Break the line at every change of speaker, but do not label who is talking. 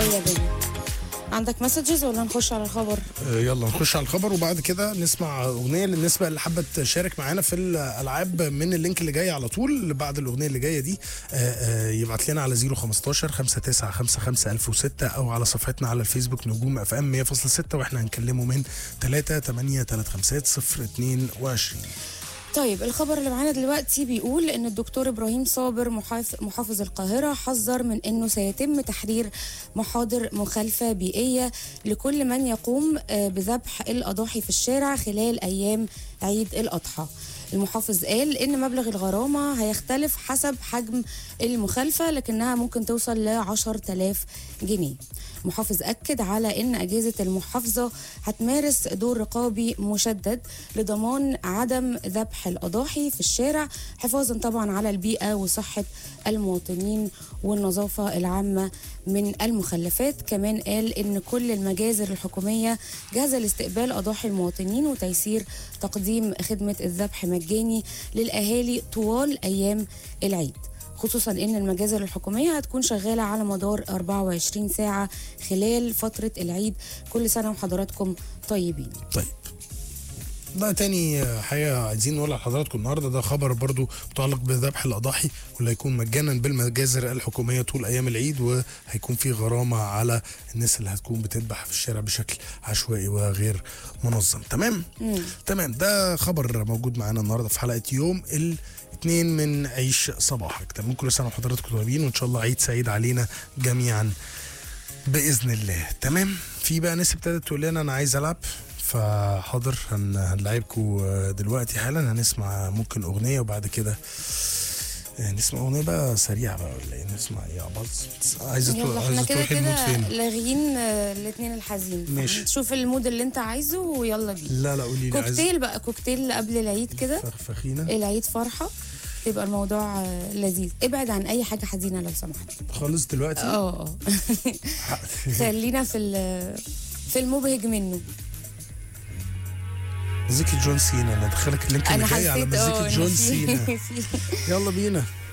جايه بينا عندك مسجز ولا نخش على الخبر
آه، يلا نخش على الخبر وبعد كده نسمع اغنيه للناس بقى اللي حابه تشارك معانا في الالعاب من اللينك اللي جاي على طول بعد الاغنيه اللي جايه دي آه، آه، يبعت لنا على 015 5955 1006 او على صفحتنا على الفيسبوك نجوم اف ام 100.6 واحنا هنكلمه من 3 8 3 5 0 22
طيب الخبر اللي معانا دلوقتي بيقول ان الدكتور ابراهيم صابر محاف- محافظ القاهره حذر من انه سيتم تحرير محاضر مخالفه بيئيه لكل من يقوم آه، بذبح الاضاحي في الشارع خلال ايام عيد الاضحى المحافظ قال ان مبلغ الغرامه هيختلف حسب حجم المخالفه لكنها ممكن توصل ل 10000 جنيه المحافظ اكد على ان اجهزه المحافظه هتمارس دور رقابي مشدد لضمان عدم ذبح الاضاحي في الشارع حفاظا طبعا على البيئه وصحه المواطنين والنظافه العامه من المخلفات كمان قال ان كل المجازر الحكوميه جاهزه لاستقبال اضاحي المواطنين وتيسير تقديم خدمه الذبح مجاني للاهالي طوال ايام العيد خصوصا ان المجازر الحكوميه هتكون شغاله على مدار 24 ساعه خلال فتره العيد كل سنه وحضراتكم طيبين
طيب ده تاني حاجة عايزين نقولها لحضراتكم النهاردة ده خبر برضو متعلق بذبح الأضاحي واللي هيكون مجانا بالمجازر الحكومية طول أيام العيد وهيكون في غرامة على الناس اللي هتكون بتذبح في الشارع بشكل عشوائي وغير منظم تمام؟ تمام ده خبر موجود معانا النهاردة في حلقة يوم الاثنين من عيش صباحك تمام كل سنة وحضراتكم طيبين وإن شاء الله عيد سعيد علينا جميعا باذن الله تمام في بقى ناس ابتدت تقول لنا انا عايز العب فحاضر هن- هنلعبكم دلوقتي حالا هنسمع ممكن اغنيه وبعد كده آه، نسمع اغنيه بقى سريعه بقى ولا ايه نسمع ايه يا باظ عايزه تروح
يلا
عايزه
احنا كده
تروحي المود
كده
فين
لاغيين الاثنين الحزين
ماشي.
شوف المود اللي انت عايزه ويلا بينا
لا لا قولي لي عايزه
كوكتيل بقى كوكتيل قبل العيد كده
فخفخينه
العيد فرحه يبقى الموضوع آه، لذيذ ابعد عن اي حاجه حزينه لو سمحت
خالص دلوقتي
اه اه خلينا في ال- في المبهج منه
مزيكة جون سينا انا دخلك اللينك
انا
اللي جاي على
حسيت اه
مزيكة
إن
جون
في-
سينا
في-
يلا بينا